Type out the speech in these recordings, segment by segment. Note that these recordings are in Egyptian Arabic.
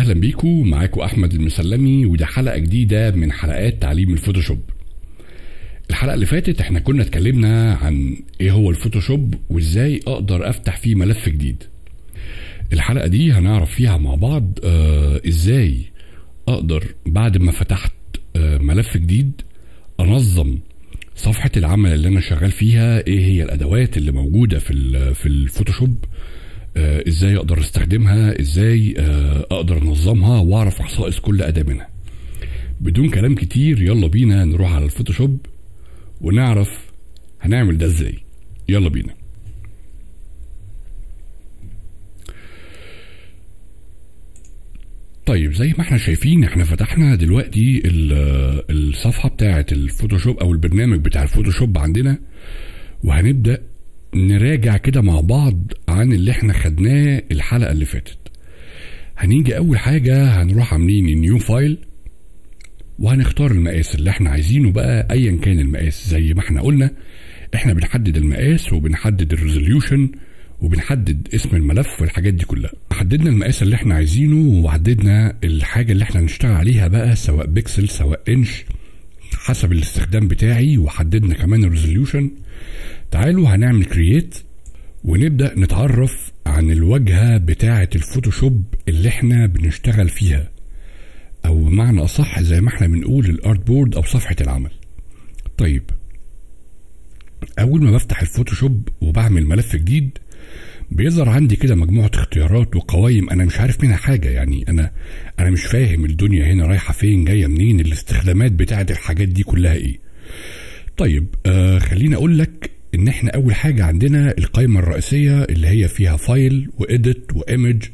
اهلا بيكم معاكم احمد المسلمي ودي حلقه جديده من حلقات تعليم الفوتوشوب الحلقه اللي فاتت احنا كنا اتكلمنا عن ايه هو الفوتوشوب وازاي اقدر افتح فيه ملف جديد الحلقه دي هنعرف فيها مع بعض آه ازاي اقدر بعد ما فتحت آه ملف جديد انظم صفحه العمل اللي انا شغال فيها ايه هي الادوات اللي موجوده في ال- في الفوتوشوب آه، ازاي اقدر استخدمها ازاي آه، اقدر انظمها واعرف خصائص كل اداه منها بدون كلام كتير يلا بينا نروح على الفوتوشوب ونعرف هنعمل ده ازاي يلا بينا طيب زي ما احنا شايفين احنا فتحنا دلوقتي ال- الصفحة بتاعة الفوتوشوب او البرنامج بتاع الفوتوشوب عندنا وهنبدأ نراجع كده مع بعض عن اللي احنا خدناه الحلقة اللي فاتت هنيجي اول حاجة هنروح عاملين نيو فايل وهنختار المقاس اللي احنا عايزينه بقى ايا كان المقاس زي ما احنا قلنا احنا بنحدد المقاس وبنحدد الريزوليوشن وبنحدد اسم الملف والحاجات دي كلها حددنا المقاس اللي احنا عايزينه وحددنا الحاجة اللي احنا هنشتغل عليها بقى سواء بيكسل سواء انش حسب الاستخدام بتاعي وحددنا كمان الريزوليوشن تعالوا هنعمل كرييت ونبدأ نتعرف عن الواجهة بتاعة الفوتوشوب اللي احنا بنشتغل فيها او بمعنى اصح زي ما احنا بنقول الارت بورد او صفحة العمل طيب اول ما بفتح الفوتوشوب وبعمل ملف جديد بيظهر عندي كده مجموعة اختيارات وقوائم انا مش عارف منها حاجة يعني انا انا مش فاهم الدنيا هنا رايحة فين جاية منين الاستخدامات بتاعة الحاجات دي كلها ايه طيب آه خليني اقول لك ان احنا اول حاجة عندنا القائمة الرئيسية اللي هي فيها فايل واديت وايمج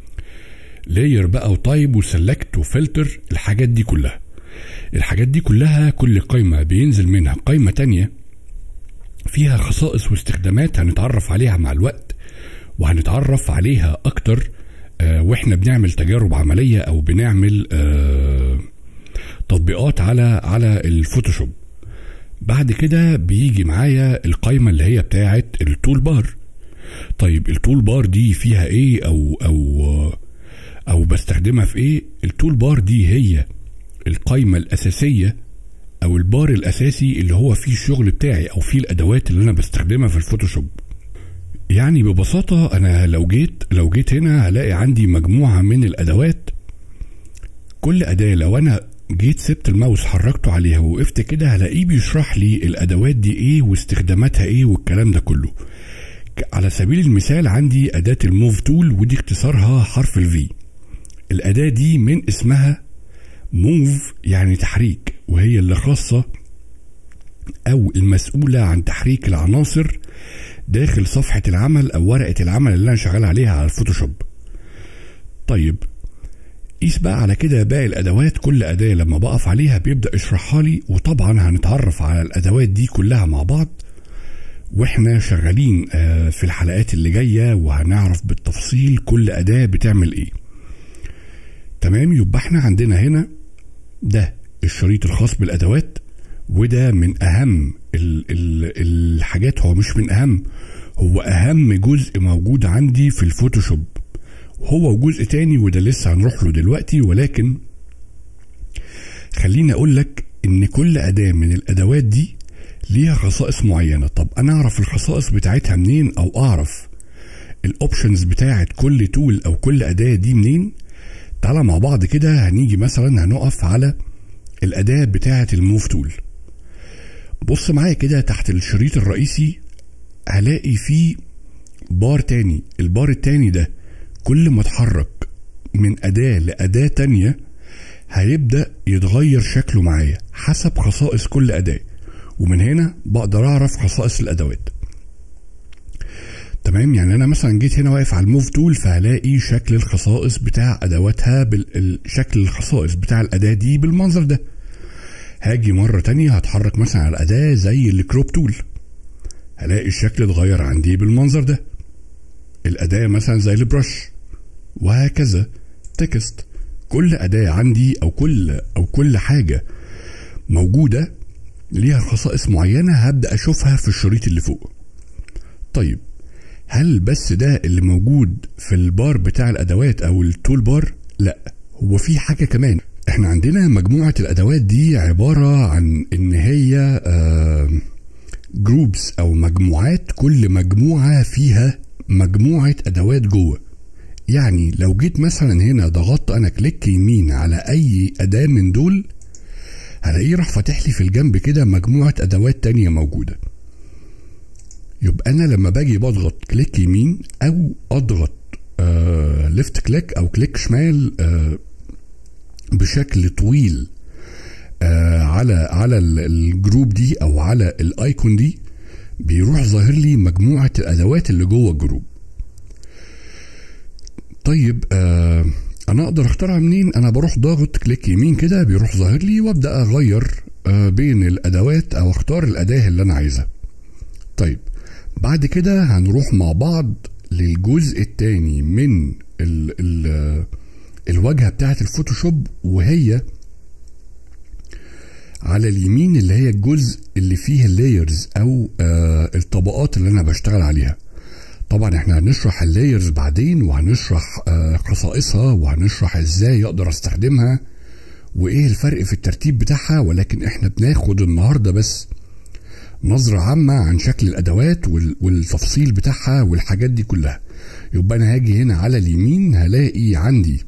لاير بقى وتايب وسلكت وفلتر الحاجات دي كلها الحاجات دي كلها كل قائمة بينزل منها قائمة تانية فيها خصائص واستخدامات هنتعرف عليها مع الوقت وهنتعرف عليها اكتر آه واحنا بنعمل تجارب عملية او بنعمل آه تطبيقات على على الفوتوشوب بعد كده بيجي معايا القائمة اللي هي بتاعة التول بار طيب التول بار دي فيها ايه او او او بستخدمها في ايه التول بار دي هي القائمة الاساسية او البار الاساسي اللي هو فيه الشغل بتاعي او فيه الادوات اللي انا بستخدمها في الفوتوشوب يعني ببساطة انا لو جيت لو جيت هنا هلاقي عندي مجموعة من الادوات كل اداة لو انا جيت سبت الماوس حركته عليها ووقفت كده هلاقيه بيشرح لي الادوات دي ايه واستخداماتها ايه والكلام ده كله ك- على سبيل المثال عندي اداة الموف تول ودي اختصارها حرف الفي الاداة دي من اسمها موف يعني تحريك وهي اللي خاصة او المسؤولة عن تحريك العناصر داخل صفحة العمل او ورقة العمل اللي انا شغال عليها على الفوتوشوب طيب قيس بقى على كده باقي الادوات كل اداه لما بقف عليها بيبدا يشرحها لي وطبعا هنتعرف على الادوات دي كلها مع بعض واحنا شغالين آه، في الحلقات اللي جايه وهنعرف بالتفصيل كل اداه بتعمل ايه تمام يبقى احنا عندنا هنا ده الشريط الخاص بالادوات وده من اهم ال ال الحاجات هو مش من اهم هو اهم جزء موجود عندي في الفوتوشوب هو جزء تاني وده لسه هنروح له دلوقتي ولكن خليني اقول لك ان كل اداة من الادوات دي ليها خصائص معينة طب انا اعرف الخصائص بتاعتها منين او اعرف الاوبشنز بتاعت كل تول او كل اداة دي منين تعالى مع بعض كده هنيجي مثلا هنقف على الاداة بتاعت الموف تول بص معايا كده تحت الشريط الرئيسي هلاقي فيه بار تاني البار التاني ده كل ما اتحرك من أداة لأداة تانية هيبدأ يتغير شكله معايا حسب خصائص كل أداة ومن هنا بقدر أعرف خصائص الأدوات تمام يعني أنا مثلا جيت هنا واقف على الموف تول فهلاقي شكل الخصائص بتاع أدواتها بالشكل الخصائص بتاع الأداة دي بالمنظر ده هاجي مرة تانية هتحرك مثلا على أداة زي الكروب تول هلاقي الشكل اتغير عندي بالمنظر ده الأداة مثلا زي البرش وهكذا تكست كل أداة عندي أو كل أو كل حاجة موجودة ليها خصائص معينة هبدأ أشوفها في الشريط اللي فوق طيب هل بس ده اللي موجود في البار بتاع الأدوات أو التول بار؟ لا هو في حاجة كمان احنا عندنا مجموعة الادوات دي عبارة عن ان هي جروبس او مجموعات كل مجموعة فيها مجموعة ادوات جوه يعني لو جيت مثلا هنا ضغطت انا كليك يمين على اي اداة من دول هلاقيه راح فاتح لي في الجنب كده مجموعة ادوات تانية موجودة يبقى انا لما باجي بضغط كليك يمين او اضغط آه ليفت كليك او كليك شمال آه بشكل طويل آه على على الجروب دي او على الايكون دي بيروح ظاهر لي مجموعه الادوات اللي جوه الجروب طيب آه انا اقدر اختارها منين انا بروح ضاغط كليك يمين كده بيروح ظاهر لي وابدا اغير آه بين الادوات او اختار الاداه اللي انا عايزها طيب بعد كده هنروح مع بعض للجزء الثاني من ال ال الواجهه بتاعه الفوتوشوب وهي على اليمين اللي هي الجزء اللي فيه اللايرز او آه الطبقات اللي انا بشتغل عليها طبعا احنا هنشرح اللايرز بعدين وهنشرح آه خصائصها وهنشرح ازاي اقدر استخدمها وايه الفرق في الترتيب بتاعها ولكن احنا بناخد النهارده بس نظرة عامة عن شكل الأدوات والتفصيل بتاعها والحاجات دي كلها يبقى أنا هاجي هنا على اليمين هلاقي عندي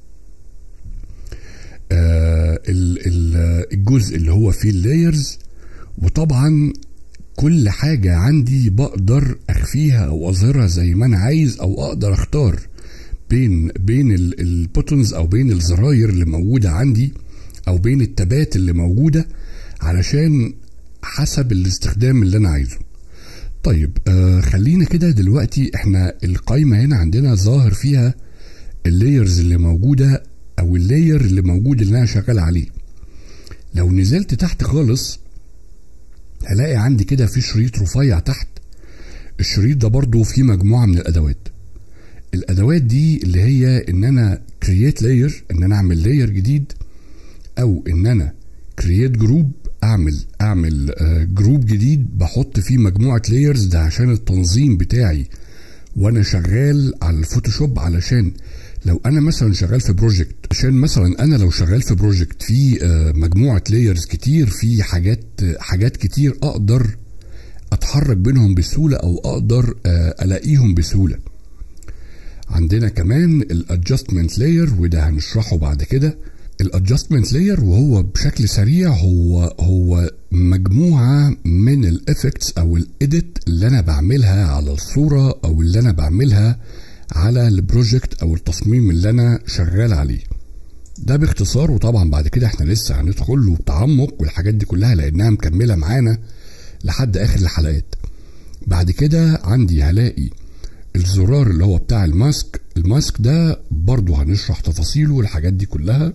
آه الجزء اللي هو فيه اللايرز وطبعا كل حاجة عندي بقدر أخفيها أو أظهرها زي ما أنا عايز أو أقدر أختار بين بين البوتنز أو بين الزراير اللي موجودة عندي أو بين التبات اللي موجودة علشان حسب الاستخدام اللي انا عايزه طيب آه خلينا كده دلوقتي احنا القايمه هنا عندنا ظاهر فيها اللايرز اللي موجوده او اللاير اللي موجود اللي انا شغال عليه لو نزلت تحت خالص هلاقي عندي كده في شريط رفيع تحت الشريط ده برضو فيه مجموعه من الادوات الادوات دي اللي هي ان انا كرييت لاير ان انا اعمل لاير جديد او ان انا كرييت جروب اعمل اعمل جروب جديد بحط فيه مجموعه لايرز ده عشان التنظيم بتاعي وانا شغال على الفوتوشوب علشان لو انا مثلا شغال في بروجكت عشان مثلا انا لو شغال في بروجكت في مجموعه لايرز كتير في حاجات حاجات كتير اقدر اتحرك بينهم بسهوله او اقدر الاقيهم بسهوله عندنا كمان الادجستمنت لاير وده هنشرحه بعد كده الادجستمنت لاير وهو بشكل سريع هو هو مجموعه من الافكتس او الايديت اللي انا بعملها على الصوره او اللي انا بعملها على البروجكت او التصميم اللي انا شغال عليه ده باختصار وطبعا بعد كده احنا لسه هندخل له بتعمق والحاجات دي كلها لانها مكمله معانا لحد اخر الحلقات بعد كده عندي هلاقي الزرار اللي هو بتاع الماسك الماسك ده برضه هنشرح تفاصيله والحاجات دي كلها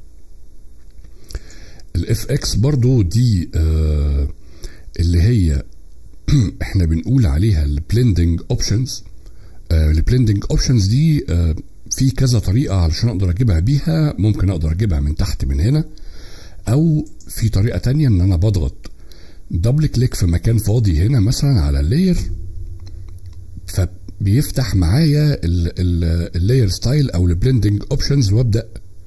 الاف اكس برضو دي آه اللي هي احنا بنقول عليها البلندنج اوبشنز البلندنج اوبشنز دي آه في كذا طريقه علشان اقدر اجيبها بيها ممكن اقدر اجيبها من تحت من هنا او في طريقه تانية ان انا بضغط دبل كليك في مكان فاضي هنا مثلا على اللاير فبيفتح معايا اللاير ستايل او البلندنج اوبشنز وابدا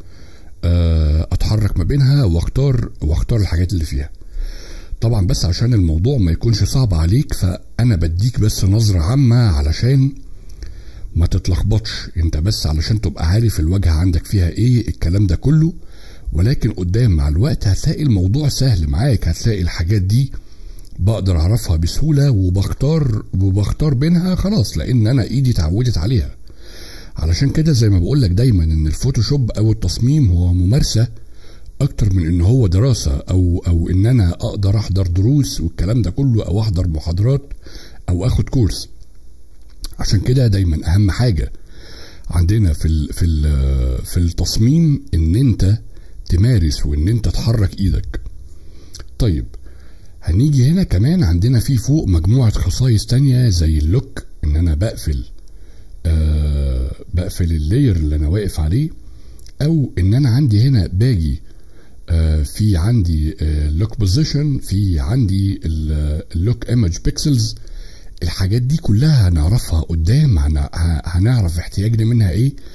اتحرك ما بينها واختار واختار الحاجات اللي فيها طبعا بس عشان الموضوع ما يكونش صعب عليك فانا بديك بس نظرة عامة علشان ما تتلخبطش انت بس علشان تبقى عارف الواجهة عندك فيها ايه الكلام ده كله ولكن قدام مع الوقت هتلاقي الموضوع سهل معاك هتلاقي الحاجات دي بقدر اعرفها بسهولة وبختار وبختار بينها خلاص لان انا ايدي اتعودت عليها علشان كده زي ما بقولك دايما ان الفوتوشوب او التصميم هو ممارسة اكتر من ان هو دراسة او او ان انا اقدر احضر دروس والكلام ده كله او احضر محاضرات او اخد كورس عشان كده دايما اهم حاجة عندنا في ال في ال في التصميم ان انت تمارس وان انت تحرك ايدك طيب هنيجي هنا كمان عندنا في فوق مجموعة خصائص تانية زي اللوك ان انا بقفل آه بقفل اللاير اللي انا واقف عليه او ان انا عندي هنا باجي آه في عندي لوك آه بوزيشن في عندي اللوك ايمج بيكسلز الحاجات دي كلها هنعرفها قدام هنعرف احتياجنا منها ايه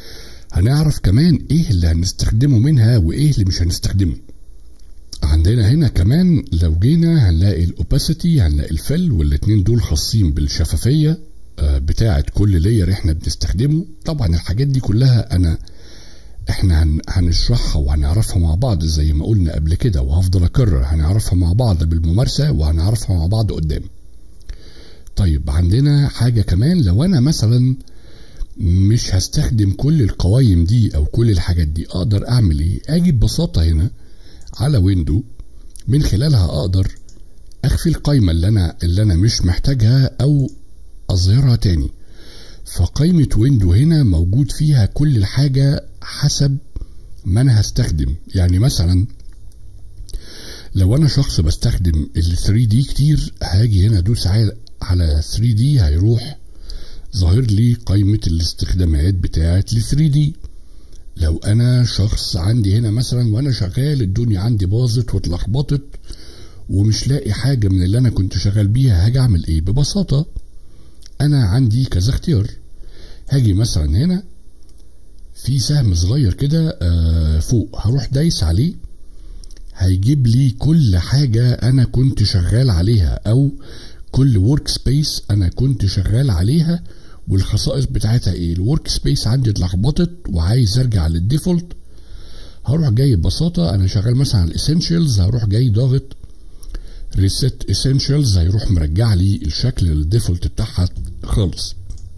هنعرف كمان ايه اللي هنستخدمه منها وايه اللي مش هنستخدمه عندنا هنا كمان لو جينا هنلاقي الاوباسيتي هنلاقي الفل والاتنين دول خاصين بالشفافية آه، بتاعة كل لاير احنا بنستخدمه طبعا الحاجات دي كلها انا احنا هن- هنشرحها وهنعرفها مع بعض زي ما قلنا قبل كده وهفضل اكرر هنعرفها مع بعض بالممارسة وهنعرفها مع بعض قدام طيب عندنا حاجة كمان لو انا مثلا مش هستخدم كل القوايم دي او كل الحاجات دي اقدر اعمل ايه اجي ببساطة هنا على ويندو من خلالها اقدر اخفي القايمة اللي انا اللي انا مش محتاجها او اظهرها تاني فقائمة ويندو هنا موجود فيها كل الحاجة حسب ما انا هستخدم يعني مثلا لو انا شخص بستخدم ال 3 دي كتير هاجي هنا ادوس على على 3 دي هيروح ظاهر لي قائمة الاستخدامات بتاعة ال 3 دي لو انا شخص عندي هنا مثلا وانا شغال الدنيا عندي باظت واتلخبطت ومش لاقي حاجة من اللي انا كنت شغال بيها هاجي اعمل ايه ببساطة انا عندي كذا اختيار هاجي مثلا هنا في سهم صغير كده آه، فوق هروح دايس عليه هيجيب لي كل حاجة أنا كنت شغال عليها أو كل ورك سبيس أنا كنت شغال عليها والخصائص بتاعتها إيه الورك سبيس عندي اتلخبطت وعايز أرجع للديفولت هروح جاي ببساطة أنا شغال مثلا على الاسينشالز هروح جاي ضاغط ريست اسينشالز هيروح مرجع لي الشكل الديفولت بتاعها خالص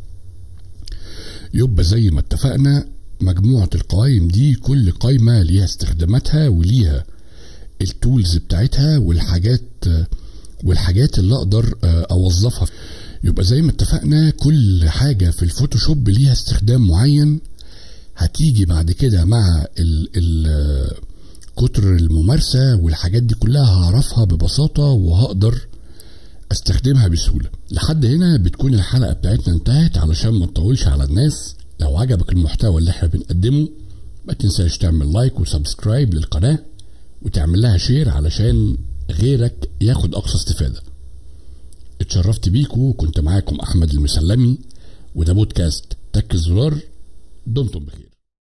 يبقى زي ما اتفقنا مجموعة القوائم دي كل قايمة ليها استخداماتها وليها التولز بتاعتها والحاجات والحاجات اللي اقدر اوظفها يبقى زي ما اتفقنا كل حاجة في الفوتوشوب ليها استخدام معين هتيجي بعد كده مع ال ال كتر الممارسة والحاجات دي كلها هعرفها ببساطة وهقدر استخدمها بسهولة لحد هنا بتكون الحلقة بتاعتنا انتهت علشان ما تطولش على الناس لو عجبك المحتوى اللي احنا بنقدمه ما تنساش تعمل لايك وسبسكرايب للقناة وتعمل لها شير علشان غيرك ياخد اقصى استفادة اتشرفت بيكو كنت معاكم احمد المسلمي وده بودكاست تك الزرار دمتم بخير